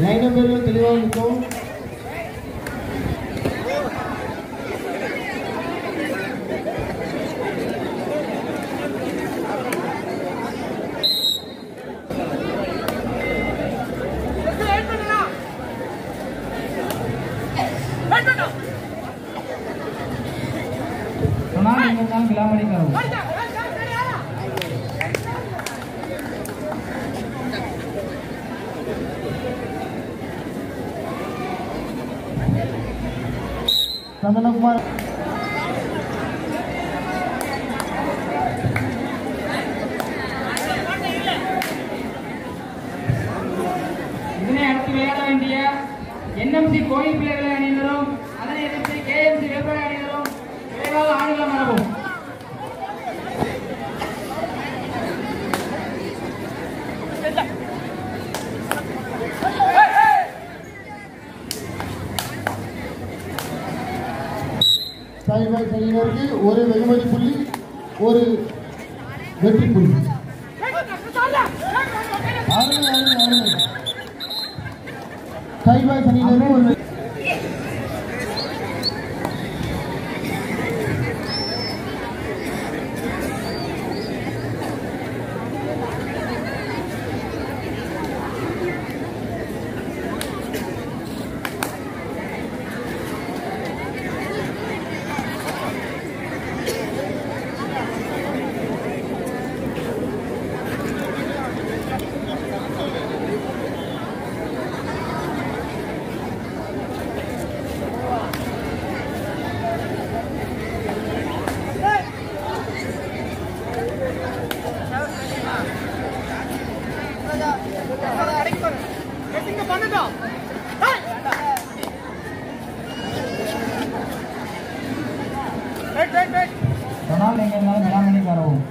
Line number தெளிவாக இருக்கும் சொன்னால் நீங்கள் தான் கிளாமணி கரவும் சந்தனகுமார் இதனை அடுத்து விளையாட வேண்டிய என்எம்சி கோயில் பிள்ளைகளை அணியினரும் அதனை எதிர்த்து கேஎம்சி வேப்படை அணியினரும் விரைவாக ஆடுகளம் வரவும் சாய்பாய் அணியினருக்கு ஒரு வெகுமதி புள்ளி ஒரு வெற்றி புள்ளி ஆறுங்க ஆறுங்க ஆறுங்க சாய்பாய் அணியினருக்கு ஒரு வெ- சொன்னால் நீங்கள் தான் கிளாமணி கரவும்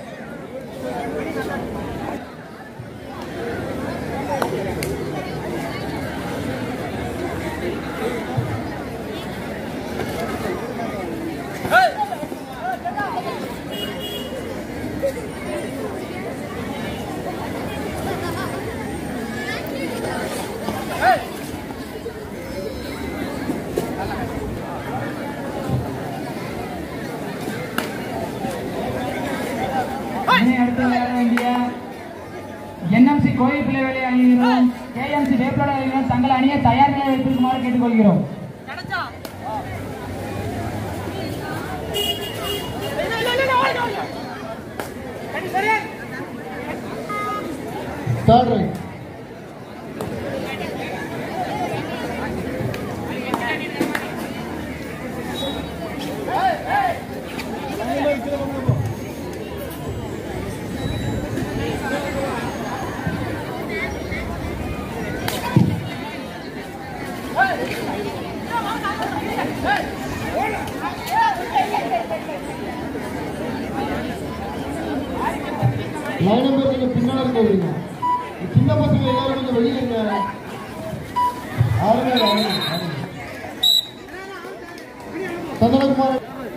இதனை அடுத்து விளையாட வேண்டிய என்எம்சி கோயில் பிள்ளைகளை அணியினரும் கேஎம்சி வேப்படை அணியினரும் தங்கள் அணியை தயார் நிலையில் வைத்திருக்குமாறு கேட்டுக்கொள்கிறோம் தேர்ட் ரைட் லைன் நம்பர் கொஞ்சம் பின்னாடி இருக்க விடுங்க சின்ன பசங்க எல்லாரும் கொஞ்சம் வெளியே இருங்க ஆறுங்க ஆறுங்க ஆறுங்க. சந்தனகுமார்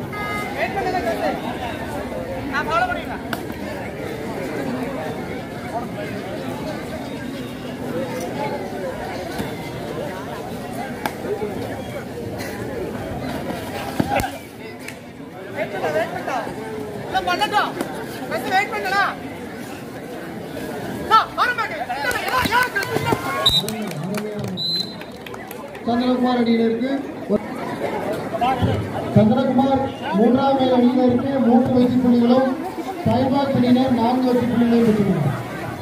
சந்திரகுமார் அணியினருக்கு ஒரு- சந்திரகுமார் மூன்றாம் மேல் அணியினருக்கு மூன்று வெற்றி புள்ளிகளும் சாய்பாக் அணியினர் நான்கு வெற்றி புள்ளிகளும் பெற்றுள்ளனர்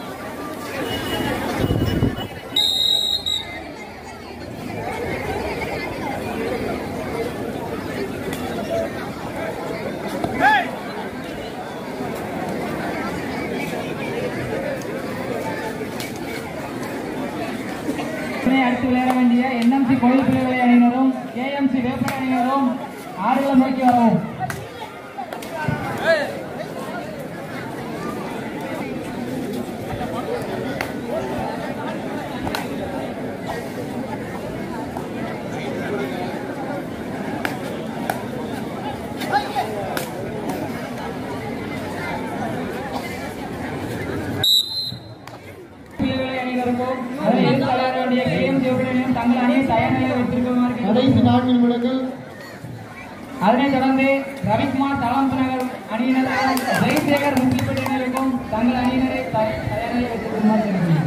இதனை அடுத்து விளையாட வேண்டிய என்எம்சி கோயில் பிள்ளைகளை அணியினரும் கேஎம்சி வேப்படை அணியினரும் ஆடுகளம் நோக்கி வரவும் பிள்ளைகளை அணியினருக்கும் அதனை எதிர்த்து விளையாட வேண்டிய கேஎம் கடைசி நான்கு நிமிடங்கள் அதனைத் தொடர்ந்து ரவிக்குமார் தலாம்ஸ் நகர் அணியினருக்கும் ஜெயசேகர் முக்கியப்பட்டினருக்கும் தங்கள் அணியினரை த- தயாரில் வைத்திருக்குமாறு கேட்டுக்கொள்கிறேன்.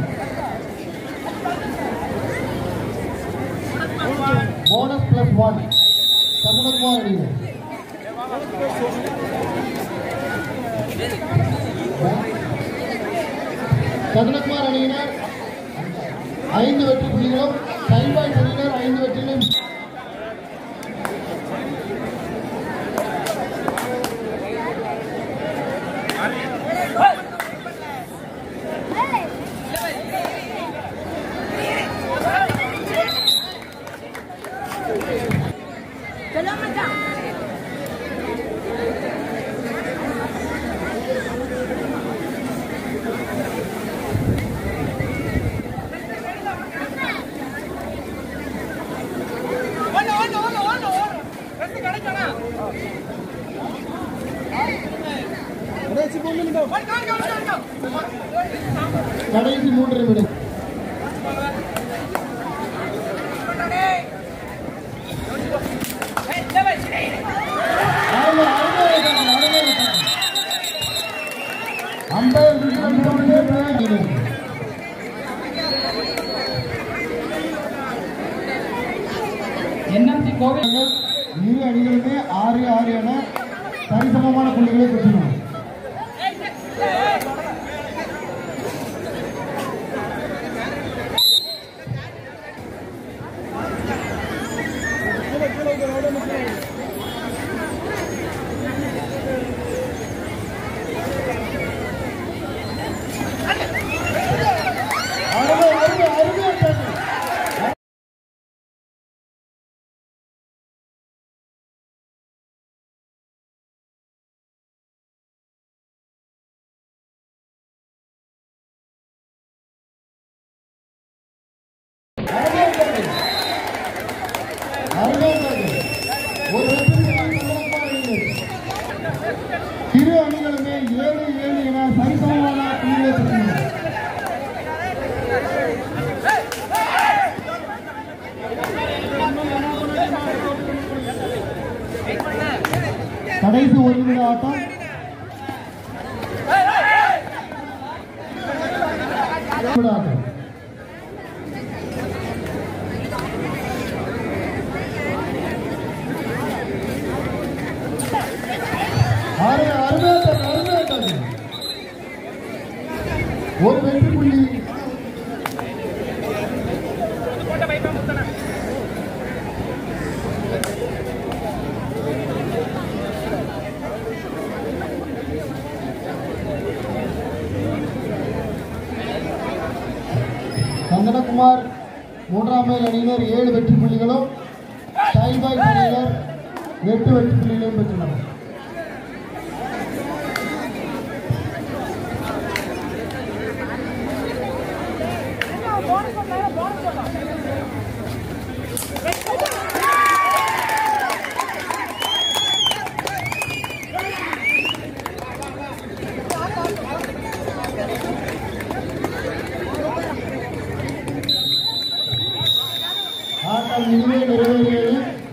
போனஸ் பிளஸ் ஒன் சகுனகுமார் அணியினர் சகுனகுமார் அணியினர் ஐந்து வெற்றி புள்ளிகளும் சைபாய் அணியினர் ஐந்து வெற்றிகளும் चलो मचा கடைசி மூன்று நிமிடம் அருமை, அருமை விட்டாங்க, அருமை விட்டாங்க. அம்பையர் விருப்பப்பட்டே பிரயோஜனம். என்எம்சி கோவில் இரு அணிகளுமே ஆறு ஆறு என சரிசமமான புள்ளிகளை பெற்றுள்ளன அருமை, அருமை, அருமை விட்டாங்க. அருமையானது. அருமையானது. ஒரு வெற்றிக்கு சமமான அணிகள். இரு அணிகளுமே ஏழு ஏழு என சரிசமமான புள்ளிகளை பெற்றுள்ளன கடைசி ஒரு நிமிட ஆட்டம் நிமிட ஆட்டம் அருமை, அருமையாட்டம், அருமையாட்டம். ஒரு வெற்றி புள்ளி சந்தனகுமார் மூன்றாம் மேல் அணியினர் ஏழு வெற்றி புள்ளிகளும் டைபாய் அணியினர் எட்டு வெற்றி புள்ளிகளையும் பெற்றுள்ளனர் ஆட்டம் இனிமே நிறைவேறியது